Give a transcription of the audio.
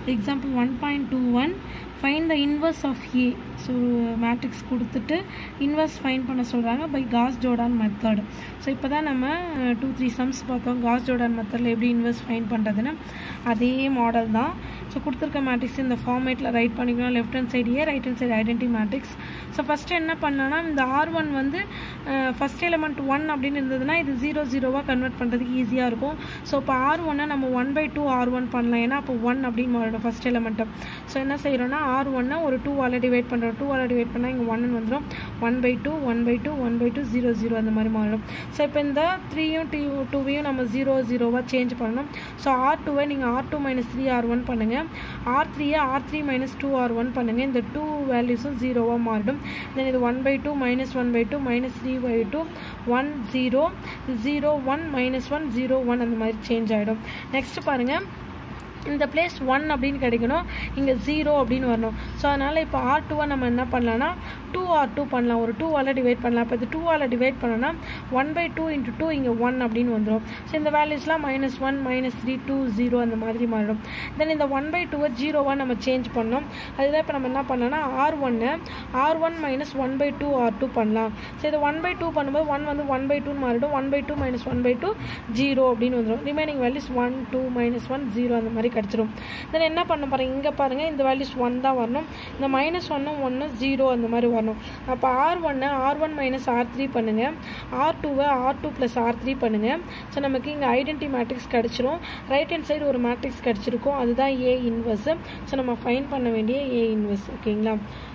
example one point two one find the inverse of A so matrix கொடுத்துட்டு inverse find பண்ண சொல்கிறாங்க by Gauss Jordan method so இப்போ தான் நம்ம two three sums பார்த்தோம் Gauss Jordan மெத்தடில் எப்படி இன்வர்ஸ் ஃபைன் பண்ணுறதுன்னு அதே மாடல் தான் ஸோ கொடுத்துருக்க மேட்ரிக்ஸ் இந்த ஃபார்மேட்டில் ரைட் பண்ணிக்கணும் left hand side A right hand side identity matrix so first என்ன பண்ணலாம்னா இந்த ஆர் ஒன் வந்து ஃபஸ்ட் எலமெண்ட் ஒன் அப்படின்னு இருந்ததுன்னா இது ஜீரோ ஜீரோவாக கன்வெர்ட் பண்ணுறதுக்கு ஈஸியாக இருக்கும் ஸோ இப்போ ஆர் ஒன்னை நம்ம one by two R one பண்ணலாம் ஏன்னா அப்போ ஒன் அப்படின்னு மாறிடும் ஃபஸ்ட் எலமெண்ட்டை ஸோ என்ன செய்கிறோன்னா ஆர் ஒன்னை ஒரு டூ ஆல் டிவைட் பண்ணுறோம் டூ ஆல் டிவைட் பண்ணால் இங்கே ஒன்னு வந்துடும் one by two one by two one by two zero zero அந்த மாதிரி மாறிடும் ஸோ இப்போ இந்த த்ரீயும் டூ டூவையும் நம்ம ஜீரோ ஜீரோவாக சேஞ்ச் பண்ணணும் ஸோ ஆர் டூவை நீங்கள் R two minus three R one பண்ணுங்கள் ஆர் த்ரீயை R three minus two R one பண்ணுங்கள் இந்த டூ வேல்யூஸும் ஜீரோவாக மாறிடும் தென் இது one by two minus one by two minus three by two one zero zero one minus one zero one அந்த மாதிரி சேஞ்ச் ஆகிடும் நெக்ஸ்ட் பாருங்கள் இந்த பிளேஸ் ஒன் அப்படின்னு கிடைக்கணும் இங்கே ஜீரோ அப்படின்னு வரணும் ஸோ அதனால் இப்போ ஆர் டூவை நம்ம என்ன பண்ணலாம்னா டூ ஆர் டூ பண்ணலாம் ஒரு டூ ஆல் டிவைட் பண்ணலாம் இப்போ இது டூ ஆல் டிவைட் பண்ணோன்னா one by two into two இங்கே ஒன் அப்படின்னு வந்துடும் ஸோ இந்த வேல்யூஸ்லாம் minus one minus three two zero அந்த மாதிரி மாறிடும் தென் இந்த ஒன் பை டூவை ஜீரோவாக நம்ம சேஞ்ச் பண்ணோம் அதுதான் இப்போ நம்ம என்ன பண்ணலாம்னா ஆர் ஒன்று R one minus one by two R two பண்ணலாம் ஸோ இது ஒன் பை டூ பண்ணும்போது ஒன் வந்து ஒன் பை டூன்னு மாறிடும் one by two minus one by two zero அப்படின்னு வந்துடும் remaining values one two minus one zero அந்த மாதிரி கிடச்சிரும் தென் என்ன பண்ண பாருங்க இங்கே பாருங்கள் இந்த வேல்யூஸ் ஒன் தான் வரணும் இந்த மைனஸ் ஒன்னும் ஒன்று ஜீரோ அந்த மாதிரி வரணும் அப்போ ஆர் ஒன்று R one minus R three பண்ணுங்கள் ஆர் டூவை R two plus R three பண்ணுங்கள் ஸோ நமக்கு இங்கே ஐடென்டி மேட்ரிக்ஸ் கிடச்சிரும் ரைட் ஹேண்ட் சைடு ஒரு மேட்ரிக்ஸ் கிடச்சிருக்கும் அதுதான் ஏ இன்வர்ஸு ஸோ நம்ம ஃபைன் பண்ண வேண்டிய ஏ இன்வர்ஸ் ஓகேங்களா